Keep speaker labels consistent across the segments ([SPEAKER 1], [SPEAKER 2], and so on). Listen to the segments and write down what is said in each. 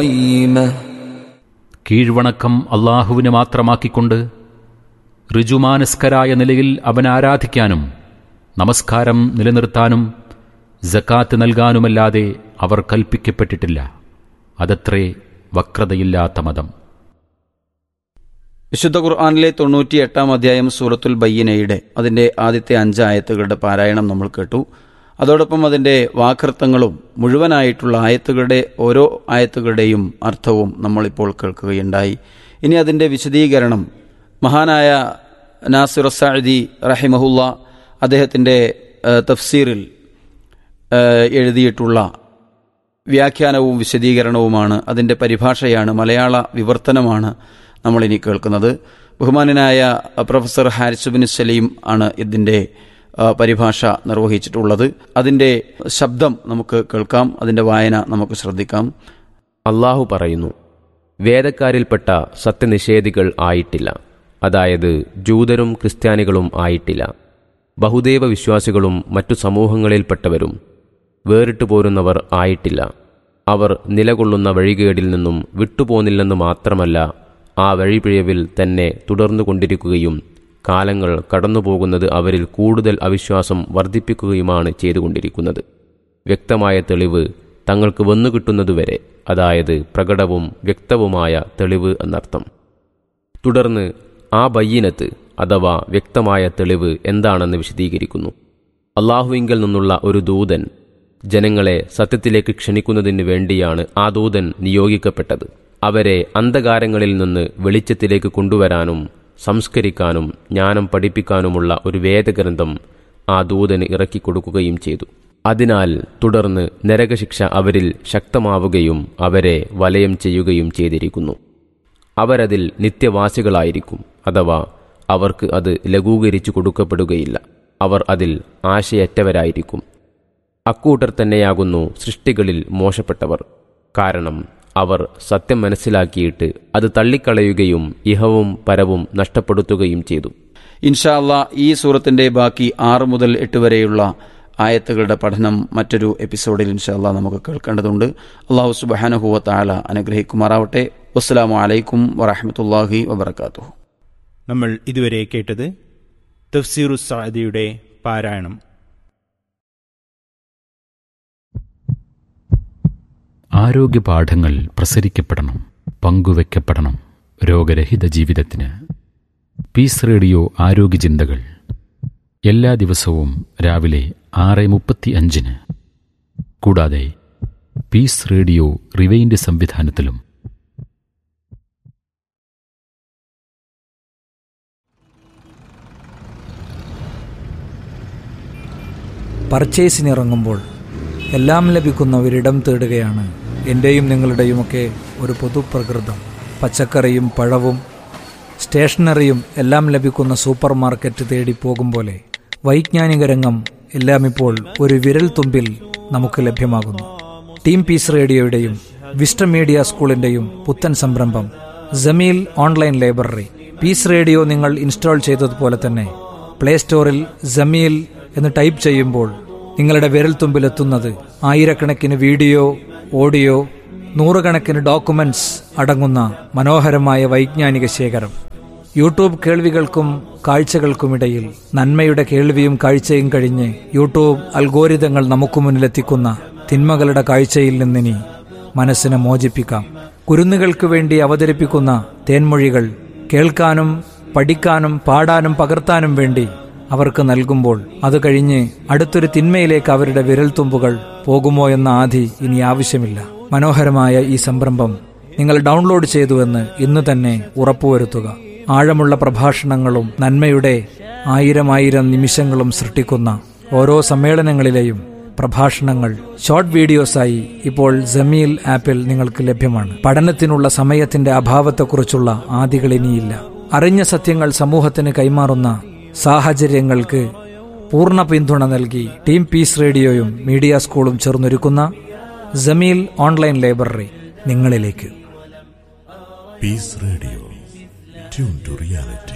[SPEAKER 1] قيمة
[SPEAKER 2] കീഴ്വണക്കം അള്ളാഹുവിന് മാത്രമാക്കിക്കൊണ്ട് ഋജുമാനസ്കരായ നിലയിൽ അവൻ ആരാധിക്കാനും നമസ്കാരം നിലനിർത്താനും ജക്കാത്ത് നൽകാനുമല്ലാതെ അവർ കൽപ്പിക്കപ്പെട്ടിട്ടില്ല അതത്രേ വക്രതയില്ലാത്ത മതം
[SPEAKER 3] വിശുദ്ധ ഖുർആാനിലെ തൊണ്ണൂറ്റി എട്ടാം അധ്യായം സൂറത്തുൽ ബയ്യനയുടെ അതിൻ്റെ ആദ്യത്തെ അഞ്ച് ആയത്തുകളുടെ പാരായണം നമ്മൾ കേട്ടു അതോടൊപ്പം അതിൻ്റെ വാക്കർത്ഥങ്ങളും മുഴുവനായിട്ടുള്ള ആയത്തുകളുടെ ഓരോ ആയത്തുകളുടെയും അർത്ഥവും നമ്മളിപ്പോൾ കേൾക്കുകയുണ്ടായി ഇനി അതിൻ്റെ വിശദീകരണം മഹാനായ നാസിർ സഅദി റഹിമഹുല്ല അദ്ദേഹത്തിൻ്റെ ഏഹ്, തഫ്സീറിൽ ഏഹ്, എഴുതിയിട്ടുള്ള വ്യാഖ്യാനവും വിശദീകരണവുമാണ് അതിൻ്റെ പരിഭാഷയാണ് മലയാള വിവർത്തനമാണ് നമ്മളിനി കേൾക്കുന്നത് ബഹുമാനനായ പ്രൊഫസർ ഹാരിസുബിൻ സലീം ആണ് ഇതിൻ്റെ ആ, പരിഭാഷ നിർവഹിച്ചിട്ടുള്ളത് അതിൻ്റെ ശബ്ദം നമുക്ക് കേൾക്കാം അതിൻ്റെ വായന നമുക്ക് ശ്രദ്ധിക്കാം
[SPEAKER 4] അള്ളാഹു പറയുന്നു വേദക്കാരിൽപ്പെട്ട സത്യനിഷേധികൾ ആയിട്ടില്ല അതായത് ജൂതരും ക്രിസ്ത്യാനികളും ആയിട്ടില്ല ബഹുദൈവ വിശ്വാസികളും മറ്റു സമൂഹങ്ങളിൽപ്പെട്ടവരും വേറിട്ടു പോരുന്നവർ ആയിട്ടില്ല അവർ നിലകൊള്ളുന്ന വഴികേടിൽ നിന്നും വിട്ടുപോന്നില്ലെന്ന് മാത്രമല്ല ആ വഴിപിഴവിൽ തന്നെ തുടർന്നു കൊണ്ടിരിക്കുകയും കാലങ്ങൾ കടന്നുപോകുന്നത് അവരിൽ കൂടുതൽ അവിശ്വാസം വർദ്ധിപ്പിക്കുകയുമാണ് ചെയ്തുകൊണ്ടിരിക്കുന്നത് വ്യക്തമായ തെളിവ് തങ്ങൾക്ക് വന്നുകിട്ടുന്നതുവരെ അതായത് പ്രകടവും വ്യക്തവുമായ തെളിവ് എന്നർത്ഥം തുടർന്ന് ആ ബയ്യനത്ത് അഥവാ വ്യക്തമായ തെളിവ് എന്താണെന്ന് വിശദീകരിക്കുന്നു അള്ളാഹുവിങ്കിൽ നിന്നുള്ള ഒരു ദൂതൻ ജനങ്ങളെ സത്യത്തിലേക്ക് ക്ഷണിക്കുന്നതിന് വേണ്ടിയാണ് ആ ദൂതൻ നിയോഗിക്കപ്പെട്ടത് അവരെ അന്ധകാരങ്ങളിൽ നിന്ന് വെളിച്ചത്തിലേക്ക് കൊണ്ടുവരാനും സംസ്കരിക്കാനും ജ്ഞാനം പഠിപ്പിക്കാനുമുള്ള ഒരു വേദഗ്രന്ഥം ആ ദൂതന് ഇറക്കിക്കൊടുക്കുകയും ചെയ്തു അതിനാൽ തുടർന്ന് നരകശിക്ഷ അവരിൽ ശക്തമാവുകയും അവരെ വലയം ചെയ്യുകയും ചെയ്തിരിക്കുന്നു അവരതിൽ നിത്യവാസികളായിരിക്കും അഥവാ അവർക്ക് അത് ലഘൂകരിച്ചു കൊടുക്കപ്പെടുകയില്ല അവർ അതിൽ ആശയറ്റവരായിരിക്കും അക്കൂട്ടർ തന്നെയാകുന്നു സൃഷ്ടികളിൽ മോശപ്പെട്ടവർ കാരണം അവർ സത്യം മനസ്സിലാക്കിയിട്ട് അത് തള്ളിക്കളയുകയും ഇഹവും പരവും നഷ്ടപ്പെടുത്തുകയും ചെയ്തു
[SPEAKER 3] ഇൻഷാ അല്ലാ ഈ സൂറത്തിൻ്റെ ബാക്കി ആറ് മുതൽ എട്ട് വരെയുള്ള ആയത്തുകളുടെ പഠനം മറ്റൊരു എപ്പിസോഡിൽ ഇൻഷാ അല്ലാ നമുക്ക് കേൾക്കേണ്ടതുണ്ട് അള്ളാഹു സുബാനഹുവ താല അനുഗ്രഹിക്കുമാറാവട്ടെ വസ്സലാമു അലൈക്കും വറഹമത്തല്ലാഹി വബർക്കാത്തു
[SPEAKER 5] നമ്മൾ ഇതുവരെ കേട്ടത് തഫ്സീറു സാദിയുടെ പാരായണം
[SPEAKER 2] ആരോഗ്യപാഠങ്ങൾ പ്രസരിക്കപ്പെടണം പങ്കുവെക്കപ്പെടണം രോഗരഹിത ജീവിതത്തിന് പീസ് റേഡിയോ ആരോഗ്യ ചിന്തകൾ എല്ലാ ദിവസവും രാവിലെ ആറ് മുപ്പത്തി അഞ്ചിന് കൂടാതെ പീസ് റേഡിയോ റിവൈൻഡ് സംവിധാനത്തിലും
[SPEAKER 6] പർച്ചേസിനിറങ്ങുമ്പോൾ എല്ലാം ലഭിക്കുന്ന ഒരിടം തേടുകയാണ് എൻ്റെയും നിങ്ങളുടെയുമൊക്കെ ഒരു പൊതുപ്രകൃതം പച്ചക്കറിയും പഴവും സ്റ്റേഷനറിയും എല്ലാം ലഭിക്കുന്ന സൂപ്പർ മാർക്കറ്റ് തേടി പോകും പോലെ വൈജ്ഞാനിക രംഗം എല്ലാം ഇപ്പോൾ ഒരു വിരൽ തുമ്പിൽ നമുക്ക് ലഭ്യമാകുന്നു ടീം പീസ് റേഡിയോയുടെയും വിസ്റ്റ മീഡിയ സ്കൂളിന്റെയും പുത്തൻ സംരംഭം Jameel online library peace radio നിങ്ങൾ ഇൻസ്റ്റാൾ ചെയ്തതുപോലെ തന്നെ പ്ലേ സ്റ്റോറിൽ ജമീൽ എന്ന് ടൈപ്പ് ചെയ്യുമ്പോൾ നിങ്ങളുടെ വിരൽത്തുമ്പിലെത്തുന്നത് ആയിരക്കണക്കിന് വീഡിയോ ഓഡിയോ നൂറുകണക്കിന് ഡോക്യുമെന്റ്സ് അടങ്ങുന്ന മനോഹരമായ വൈജ്ഞാനിക ശേഖരം യൂട്യൂബ് കേൾവികൾക്കും കാഴ്ചകൾക്കുമിടയിൽ നന്മയുടെ കേൾവിയും കാഴ്ചയും കഴിഞ്ഞ് യൂട്യൂബ് അൽഗോരിതങ്ങൾ നമുക്ക് മുന്നിലെത്തിക്കുന്ന തിന്മകളുടെ കാഴ്ചയിൽ നിന്നിനി മനസ്സിനെ മോചിപ്പിക്കാം കുരുന്നുകൾക്ക് വേണ്ടി അവതരിപ്പിക്കുന്ന തേൻമൊഴികൾ കേൾക്കാനും പഠിക്കാനും പാടാനും പകർത്താനും വേണ്ടി അവർക്ക് നൽകുമ്പോൾ അത് കഴിഞ്ഞ് അടുത്തൊരു തിന്മയിലേക്ക് അവരുടെ വിരൽത്തുമ്പുകൾ പോകുമോ എന്ന ആധി ഇനി ആവശ്യമില്ല മനോഹരമായ ഈ സംരംഭം നിങ്ങൾ ഡൗൺലോഡ് ചെയ്തുവെന്ന് ഇന്ന് തന്നെ ഉറപ്പുവരുത്തുക ആഴമുള്ള പ്രഭാഷണങ്ങളും നന്മയുടെ ആയിരം ആയിരം നിമിഷങ്ങളും സൃഷ്ടിക്കുന്ന ഓരോ സമ്മേളനങ്ങളിലെയും പ്രഭാഷണങ്ങൾ ഷോർട്ട് വീഡിയോസായി ഇപ്പോൾ ജമീൽ ആപ്പിൽ നിങ്ങൾക്ക് ലഭ്യമാണ് പഠനത്തിനുള്ള സമയത്തിന്റെ അഭാവത്തെക്കുറിച്ചുള്ള ആദികൾ ഇനിയില്ല അറിഞ്ഞ സത്യങ്ങൾ സമൂഹത്തിന് കൈമാറുന്ന സാഹചര്യങ്ങൾക്ക് പൂർണ്ണ പിന്തുണ നൽകി ടീം പീസ് റേഡിയോയും മീഡിയ സ്കൂളും ചേർന്നൊരുക്കുന്ന ജമീൽ ഓൺലൈൻ ലൈബ്രറി നിങ്ങളിലേക്ക്
[SPEAKER 7] Peace Radio. Tune to reality.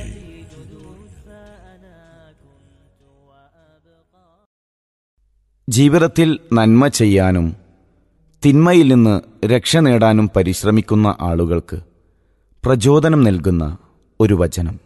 [SPEAKER 8] ജീവിതത്തിൽ നന്മ ചെയ്യാനും
[SPEAKER 1] തിന്മയിൽ നിന്ന് രക്ഷ നേടാനും പരിശ്രമിക്കുന്ന ആളുകൾക്ക് പ്രചോദനം നൽകുന്ന ഒരു വചനം